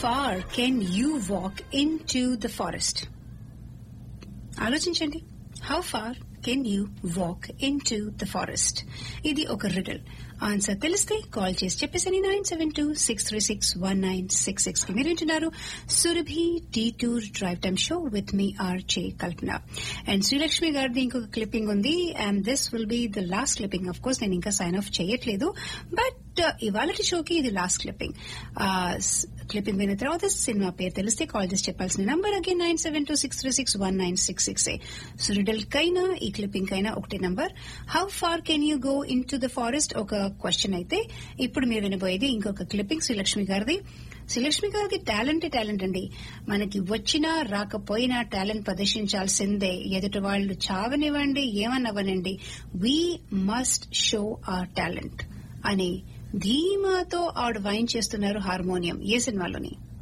far can you walk into the forest ఆలోచించండి how far can you walk into the forest ఇది ఒక riddle answer తెలిస్తే call చేసి చెప్పేసని nine seven two six three six one nine six six కి మీరు వింటున్నారు Surabhi tea tour drive time show with me RJ Kalpana and Srilakshmi గారిది ఇంకొక క్లిప్పింగ్ ఉంది and this will be the last clipping of course నేను ఇంకా సైన్ ఆఫ్ చేయట్లేదు but ఇవాళ షోకి ఇది లాస్ట్ క్లిప్పింగ్ క్లిప్పింగ్ విన్న తర్వాత సినిమా పేరు తెలిస్తే కాల్ చేసి చెప్పాల్సిన number again nine seven two six three six one nine six six so riddle కైనా ఈ క్లిప్పింగ్ కైనా ఒకటే number how far can you go into the forest ఒక క్వశ్చన్ అయితే ఇప్పుడు మీరు వినబోయేది ఇంకొక క్లిప్పింగ్ శ్రీలక్ష్మి గారిది శ్రీలక్ష్మి గారికి టాలెంట్ టాలెంట్ అండి మనకి వచ్చినా రాకపోయినా టాలెంట్ ప్రదర్శించాల్సిందే ఎదుటి వాళ్ళు చావనివ్వండి ఏమన్నవనండి we must show our talent అని ధీమాతో ఆవిడ వైన్ చేస్తున్నారు హార్మోనియం ఏ సినిమాలోని